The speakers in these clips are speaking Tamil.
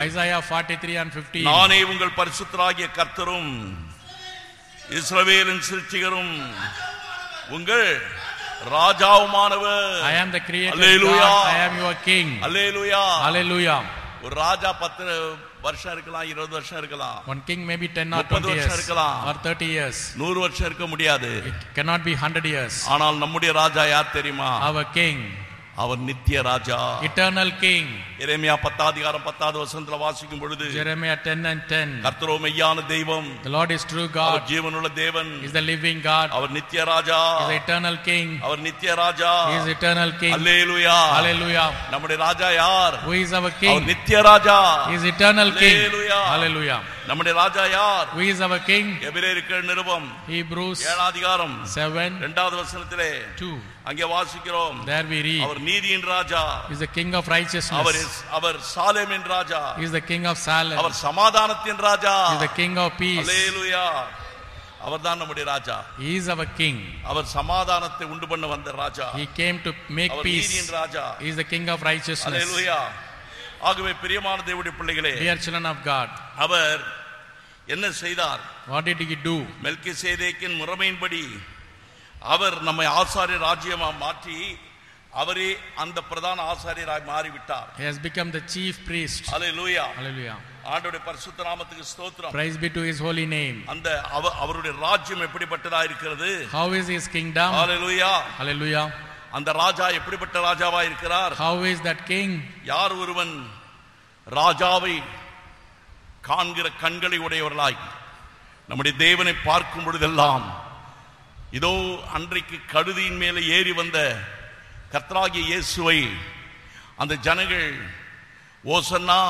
Isaiah 43 and 15. நானே உங்கள் பரிசுத்தராகிய கர்த்தரும் இஸ்ரவேலின் சிருஷ்டிகரும் உங்கள் ராஜாவுமானவர் I am the creator Hallelujah. God. I am your king. Hallelujah Hallelujah. ஒரு ராஜா பத்து வருஷம் இருக்கலாம் இருபது வருஷம் இருக்கலாம் One king may be 10 or 30 20 வருஷம் years இருக்கலாம். or 30 years. நூறு வருஷம் இருக்க முடியாது It cannot be 100 years. ஆனால் நம்முடைய ராஜா யார் தெரியுமா Our king, அவர் நித்திய ராஜா eternal king. எரேமியா பத்தாதிகாரம் பத்தாவது வசனத்துல வாசிக்கும் பொழுது Jeremiah 10 and 10. கர்த்தரோ மெய்யான தெய்வம் The Lord is true our God. ஜீவனுள்ள தேவன் He is the living God. அவர் நித்திய ராஜா He is the eternal king. அவர் நித்திய ராஜா He is eternal king. Hallelujah Hallelujah. நம்முடைய ராஜா யார் Who is our our king? நித்திய ராஜா He is eternal king. Hallelujah. Hallelujah. நம்முடைய ராஜா யார் Who is our king? எபிரேயர்கள் நிருபம் Hebrews ஏழாம் அதிகாரம் 7 இரண்டாவது வசனத்திலே 2. அங்கே வாசிக்கிறோம் There we read. அவர் நீதியின் ராஜா He is the king of அவர் righteousness. இஸ்- அவர் சாலேமின் ராஜா He is the king of Salem. அவர் சமாதானத்தின் ராஜா He is the king of peace. அல்லேலூயா அவர்தான் நம்முடைய ராஜா He is our king. அவர் சமாதானத்தை உண்டு பண்ண வந்த ராஜா He came to make our peace. நீதியின் ராஜா He is the king of righteousness. அல்லேலூயா ஆகவே பிரியமான தேவனுடைய பிள்ளைகளே Dear children of God, அவர் என்ன செய்தார் what did he do? Melchi சேதேக்கின் முறைமையின்படி அவர் நம்மை ஆசாரிய ராஜ்யமா மாற்றி அவரே அந்த பிரதான ஆசாரியராய் மாறிவிட்டார் He has become the chief priest. Hallelujah Hallelujah. ஆண்டவருடைய பரிசுத்த நாமத்துக்கு ஸ்தோத்திரம் Praise be to his holy name. அந்த அவ- அவருடைய ராஜ்யம் எப்படிப்பட்டதா இருக்கிறது How is his kingdom? Hallelujah Hallelujah. அந்த ராஜா எப்படிப்பட்ட ராஜாவா இருக்கிறார் How is that king? யார் ஒருவன் ராஜாவை காண்கிற கண்களை உடையவர்களாய் நம்முடைய தேவனை பார்க்கும் பொழுதெல்லாம் இதோ அன்றைக்கு கழுதியின் மேலே ஏறி வந்த கர்த்தராகிய இயேசுவை அந்த ஜனங்கள் ஓசன்னா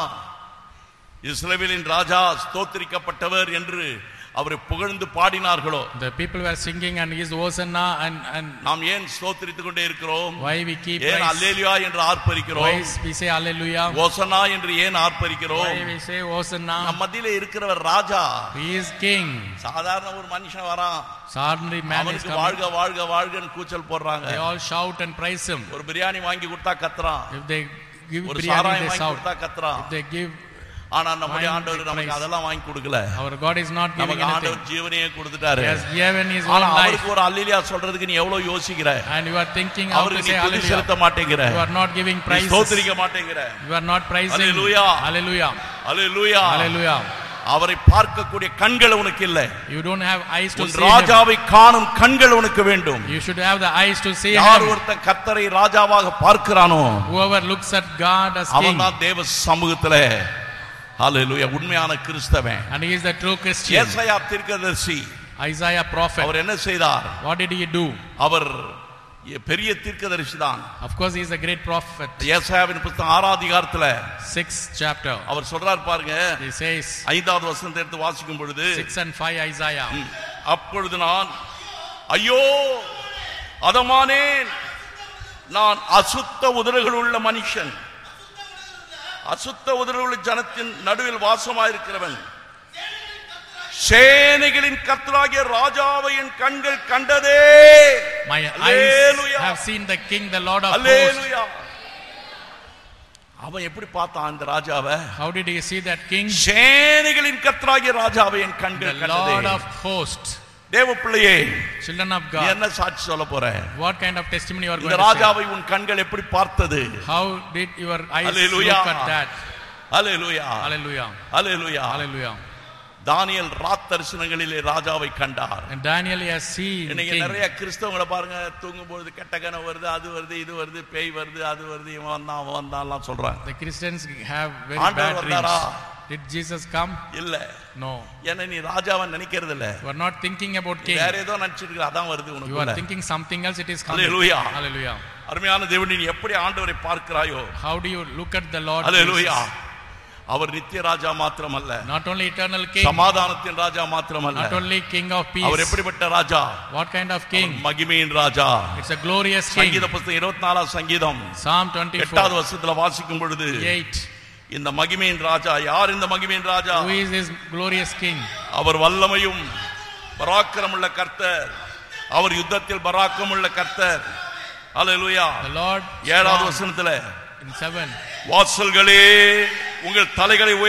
இஸ்ரவேலின் ராஜா ஸ்தோத்திரிக்கப்பட்டவர் என்று அவரை புகழ்ந்து பாடினார்களோ The people were singing and his Hosanna and, and நாம் ஏன் ஸ்தோத்திரித்துக் கொண்டே இருக்கிறோம் why we keep ஏன் praise? அல்லேலியா என்று ஆர்ப்பரிக்கிறோம் Why we say hallelujah? ஓசனா என்று ஏன் ஆர்ப்பரிக்கிறோம் Why we say Hosanna? நம் மத்தியில இருக்கிறவர் ராஜா He is king. சாதாரண ஒரு மனுஷன் வரான் Ordinary man is அவனுக்கு coming. வாழ்க வாழ்க வாழ்கன்னு கூச்சல் போடுறாங்க They all shout and praise him. ஒரு பிரியாணி வாங்கி கொடுத்தா கத்துறான் If they give ஒரு biryani, சாராயம் they வாங்கி shout. கொடுத்தா கத்துறான் If they give, ஆனா நம்முடைய wine, ஆண்டவர் they நமக்கு praise. அதெல்லாம் வாங்கி கொடுக்கல our God is not giving நமக்கு anything. ஆண்டவர் ஜீவனையே கொடுத்துட்டாரு He has given his own ஆனா life. அவருக்கு ஒரு அல்லிலியா சொல்றதுக்கு நீ எவ்வளவு யோசிக்கிற And you are thinking how to அவருக்கு say நீ துதி hallelujah. செலுத்த மாட்டேங்கிற You are not giving நீ praises. ஸ்தோத்திரிக்க மாட்டேங்கிற You are not praising. Hallelujah. Hallelujah. Hallelujah Hallelujah. அவரை பார்க்கக்கூடிய கண்கள் உனக்கு இல்லை You don't have eyes to உன் see him. ராஜாவை காணும் கண்கள் உனக்கு வேண்டும் You should have the eyes to see யார் him. ஒருத்தன் கர்த்தரை ராஜாவாக பார்க்கிறானோ Whoever looks at God as அவன் king. தான் தேவ சமூகத்துல ஹalleluya உண்மையான கிறிஸ்தவன் And he is the true Christian. ஏசாயா தீர்க்கதரிசி Isaiah prophet. அவர் என்ன செய்தார் What did he do? அவர் பெரிய தீர்க்கதரிசி தான் Of course, he is a great prophet. ஏசாயாவின் புத்தகம் ஆறாம் அதிகாரத்துல Sixth chapter. அவர் சொல்றார் பாருங்க He says, ஐந்தாவது வசனத்தை எடுத்து வாசிக்கும் பொழுது 6 and 5 Isaiah. ம், அப்பொழுது நான் ஐயோ அதமானேன் நான் அசுத்த உதடுகள் உள்ள மனுஷன் அசுத்த உதடுகள் உள்ள ஜனத்தின் நடுவில் வாசமாயிருக்கிறவன் சேனைகளின் கர்த்தராகிய ராஜாவை என் கண்கள் கண்டதே My eyes Hallelujah. have seen the king, the Lord of hosts. அல்லேலூயா அவன் எப்படி பார்த்தான் அந்த ராஜாவை How did he see that king? சேனைகளின் கர்த்தராகிய ராஜாவை என் The கண்கள் Lord கண்டதே of hosts. தேவ பிள்ளையே Children of நீ God. என்ன சாட்சி சொல்ல போற What kind of testimony you are going இந்த to say? ராஜாவை உன் கண்கள் எப்படி பார்த்தது How did your eyes Hallelujah. look at that? Hallelujah Hallelujah. Hallelujah Hallelujah. தானியேல் ராத் தரிசனங்களிலே ராஜாவை கண்டார் And Daniel has seen இன்னைக்கு king. நிறைய கிறிஸ்தவங்களை பாருங்க தூங்கும் பொழுது கெட்ட கனவு வருது அது வருது இது வருது பேய் வருது அது வருது இவன் வந்தான் அவன் வந்தான்லாம் சொல்றாங்க The Christians have very ஆண்டவர் bad வந்தாரா? dreams. Did Jesus come? இல்ல No. என்ன நீ ராஜாவை நினைக்கிறது இல்ல You are not thinking about king. வேற ஏதோ நினைச்சிட்டு அதான் வருது You are உனக்கு thinking something else. It is coming. Hallelujah. Hallelujah. அருமையான தேவன் நீ எப்படி ஆண்டவரை பார்க்கிறாயோ How do you look at the Lord? Hallelujah Jesus? அவர் நித்திய ராஜா மாத்திரமல்ல Not only eternal king, சமாதானத்தின் ராஜா மாத்திரமல்ல not only king of our peace. எப்படிப்பட்ட ராஜா What kind of king? அவர் மகிமையின் ராஜா It's a glorious king. சங்கீத புஸ்தகம் இருபத்தி நாலாம் சங்கீதம் Psalm எட்டாவது 24, வருஷத்துல வாசிக்கும் பொழுது 8. இந்த மகிமையின் ராஜா யார் இந்த மகிமையின் ராஜா Who is this glorious king? அவர் வல்லமையும் பராக்கிரமுள்ள கர்த்தர் அவர் யுத்தத்தில் பராக்கிரமுள்ள கர்த்தர் அல்லேலூயா The Lord ஏழாவது strong வசனத்துல in 7. வாசல்களே உங்கள் தலைகளை